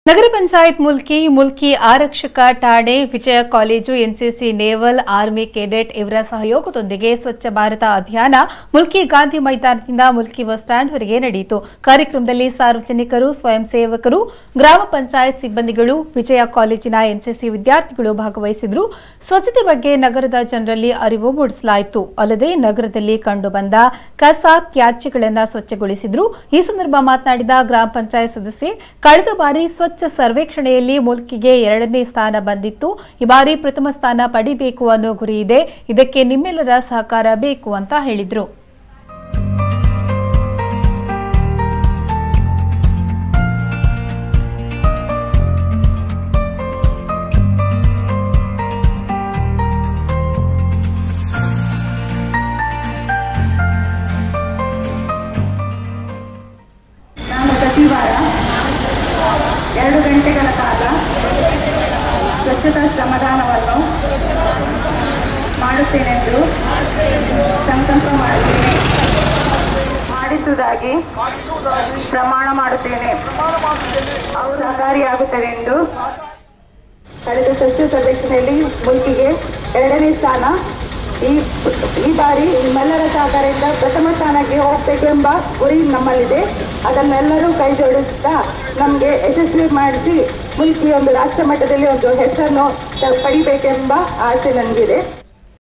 ನಗರ ಪಂಚಾಯತ್ ಮುಲ್ಕಿ ಮುಲ್ಕಿ ಆರಕ್ಷಕ ಠಾಣೆ Vijaya college NCC naval army cadet ಇವರ ಸಹಯೋಗದೊಂದಿಗೆ ಸ್ವಚ್ಛ ಭಾರತ ಅಭಿಯಾನ ಮುಲ್ಕಿ ಗಾಂಧಿ ಮೈದಾನದಿಂದ ಮುಲ್ಕಿ ಬಸ್ ಸ್ಟ್ಯಾಂಡ್ವರೆಗೆ ನಡೆಯಿತು ಕಾರ್ಯಕ್ರಮದಲ್ಲಿ ಸಾರ್ವಜನಿಕರು ಸ್ವಯಂ ಸೇವಕರು ಗ್ರಾಮ ಪಂಚಾಯತ್ ಸಿಬ್ಬಂದಿಗಳು ವಿಜಯ ಕಾಲೇಜಿನ ಎನ್ಸಿಸಿ ವಿದ್ಯಾರ್ಥಿಗಳು ಭಾಗವಹಿಸಿದ್ರು ಸ್ವಚ್ಛತೆ ಬಗ್ಗೆ ನಗರದ ಜನರಲ್ಲಿ ಅರಿವು ಮೂಡಿಸಲಾಯಿತು ಅಲ್ಲದೆ ನಗರದಲ್ಲಿ ಕಂಡುಬಂದ ಕಸ ತ್ಯಾಜ್ಯಗಳನ್ನು ಸ್ವಚ್ಛಗೊಳಿಸಿದ್ರು ಈ ಸಂದರ್ಭ ಮಾತನಾಡಿದ ಗ್ರಾಮ ಪಂಚಾಯತ್ ಸದಸ್ಯೆ ಕಳೆದ ಬಾರಿ ಸ್ವಚ್ಛ ಸರ್ವೇಕ್ಷಣೆಯಲ್ಲಿ ಮುಲ್ಕಿಗೆ ಎರಡನೇ ಸ್ಥಾನ ಬಂದಿತ್ತು ಈ ಬಾರಿ ಪ್ರಥಮ ಸ್ಥಾನ ಪಡಿಬೇಕು ಅನ್ನೋ ಗುರಿ ಇದೆ ಇದಕ್ಕೆ ನಿಮ್ಮೆಲ್ಲರ ಸಹಕಾರ ಬೇಕು ಅಂತ ಹೇಳಿದ್ರು ನಾನು ಪ್ರತಿ ವಾರ ಎರಡು ಗಂಟೆಗಳ ಕಾಲ ಸ್ವಚ್ಛತಾ ಶ್ರಮದಾನವನ್ನು ಮಾಡುತ್ತೇನೆಂದು ಸಂಕಲ್ಪ ಮಾಡುತ್ತೇನೆ ಮಾಡಿಸುವುದಾಗಿ ಪ್ರಮಾಣ ಮಾಡುತ್ತೇನೆ ಸಹಕಾರಿಯಾಗುತ್ತದೆ ಎಂದು ಕಳೆದ ಸ್ವಚ್ಛ ಸರ್ವೇಕ್ಷಣೆಯಲ್ಲಿ ಮುಲ್ಕಿಗೆ ಎರಡನೇ ಸ್ಥಾನ ಈ ಈ ಬಾರಿ ನಿಮ್ಮೆಲ್ಲರ ಸಹಕಾರದಿಂದ ಪ್ರಥಮ ಸ್ಥಾನಕ್ಕೆ ಹೋಗಬೇಕೆಂಬ ಗುರಿ ನಮ್ಮಲ್ಲಿದೆ ಅದನ್ನೆಲ್ಲರೂ ಕೈ ಜೋಡಿಸುತ್ತಾ ನಮಗೆ ಯಶಸ್ವಿ ಮಾಡಿಸಿ ಮುಲ್ಕಿ ಒಂದು ರಾಷ್ಟ್ರ ಮಟ್ಟದಲ್ಲಿ ಒಂದು ಹೆಸರನ್ನು ಪಡಿಬೇಕೆಂಬ ಆಸೆ ನನಗಿದೆ